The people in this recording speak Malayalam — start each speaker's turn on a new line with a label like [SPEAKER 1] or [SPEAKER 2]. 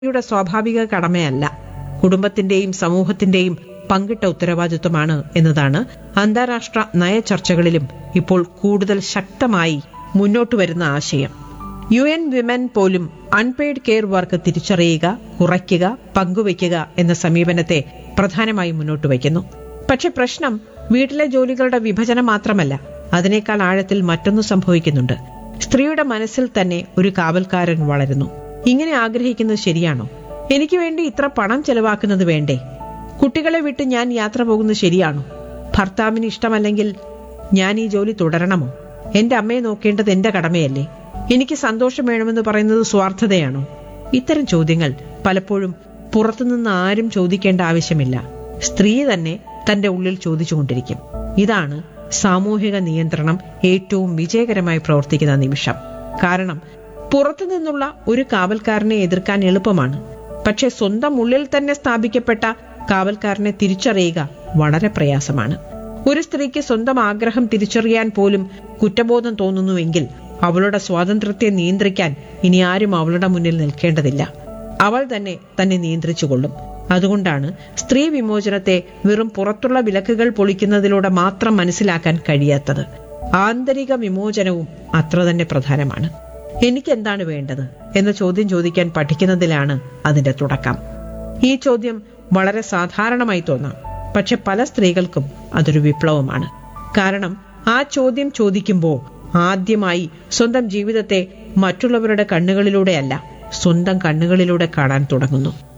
[SPEAKER 1] യുടെ സ്വാഭാവിക കടമയല്ല കുടുംബത്തിന്റെയും സമൂഹത്തിന്റെയും പങ്കിട്ട ഉത്തരവാദിത്വമാണ് എന്നതാണ് അന്താരാഷ്ട്ര നയചർച്ചകളിലും ഇപ്പോൾ കൂടുതൽ ശക്തമായി മുന്നോട്ട് വരുന്ന ആശയം യു എൻ വിമൻ പോലും അൺപെയ്ഡ് കെയർ വർക്ക് തിരിച്ചറിയുക കുറയ്ക്കുക പങ്കുവയ്ക്കുക എന്ന സമീപനത്തെ പ്രധാനമായും മുന്നോട്ട് വയ്ക്കുന്നു പക്ഷെ പ്രശ്നം വീട്ടിലെ ജോലികളുടെ വിഭജനം മാത്രമല്ല അതിനേക്കാൾ ആഴത്തിൽ മറ്റൊന്ന് സംഭവിക്കുന്നുണ്ട് സ്ത്രീയുടെ മനസ്സിൽ തന്നെ ഒരു കാവൽക്കാരൻ വളരുന്നു ഇങ്ങനെ ആഗ്രഹിക്കുന്നത് ശരിയാണോ എനിക്ക് വേണ്ടി ഇത്ര പണം ചെലവാക്കുന്നത് വേണ്ടേ കുട്ടികളെ വിട്ട് ഞാൻ യാത്ര പോകുന്നത് ശരിയാണോ ഭർത്താവിന് ഇഷ്ടമല്ലെങ്കിൽ ഞാൻ ഈ ജോലി തുടരണമോ എന്റെ അമ്മയെ നോക്കേണ്ടത് എന്റെ കടമയല്ലേ എനിക്ക് സന്തോഷം വേണമെന്ന് പറയുന്നത് സ്വാർത്ഥതയാണോ ഇത്തരം ചോദ്യങ്ങൾ പലപ്പോഴും പുറത്തുനിന്ന് ആരും ചോദിക്കേണ്ട ആവശ്യമില്ല സ്ത്രീ തന്നെ തന്റെ ഉള്ളിൽ ചോദിച്ചുകൊണ്ടിരിക്കും ഇതാണ് സാമൂഹിക നിയന്ത്രണം ഏറ്റവും വിജയകരമായി പ്രവർത്തിക്കുന്ന നിമിഷം കാരണം പുറത്തുനിന്നുള്ള ഒരു കാവൽക്കാരനെ എതിർക്കാൻ എളുപ്പമാണ് പക്ഷെ സ്വന്തം ഉള്ളിൽ തന്നെ സ്ഥാപിക്കപ്പെട്ട കാവൽക്കാരനെ തിരിച്ചറിയുക വളരെ പ്രയാസമാണ് ഒരു സ്ത്രീക്ക് സ്വന്തം ആഗ്രഹം തിരിച്ചറിയാൻ പോലും കുറ്റബോധം തോന്നുന്നുവെങ്കിൽ അവളുടെ സ്വാതന്ത്ര്യത്തെ നിയന്ത്രിക്കാൻ ഇനി ആരും അവളുടെ മുന്നിൽ നിൽക്കേണ്ടതില്ല അവൾ തന്നെ തന്നെ നിയന്ത്രിച്ചുകൊള്ളും അതുകൊണ്ടാണ് സ്ത്രീ വിമോചനത്തെ വെറും പുറത്തുള്ള വിലക്കുകൾ പൊളിക്കുന്നതിലൂടെ മാത്രം മനസ്സിലാക്കാൻ കഴിയാത്തത് ആന്തരിക വിമോചനവും അത്ര തന്നെ പ്രധാനമാണ് എനിക്ക് എന്താണ് വേണ്ടത് എന്ന ചോദ്യം ചോദിക്കാൻ പഠിക്കുന്നതിലാണ് അതിന്റെ തുടക്കം ഈ ചോദ്യം വളരെ സാധാരണമായി തോന്നാം പക്ഷെ പല സ്ത്രീകൾക്കും അതൊരു വിപ്ലവമാണ് കാരണം ആ ചോദ്യം ചോദിക്കുമ്പോൾ ആദ്യമായി സ്വന്തം ജീവിതത്തെ മറ്റുള്ളവരുടെ കണ്ണുകളിലൂടെയല്ല സ്വന്തം കണ്ണുകളിലൂടെ കാണാൻ തുടങ്ങുന്നു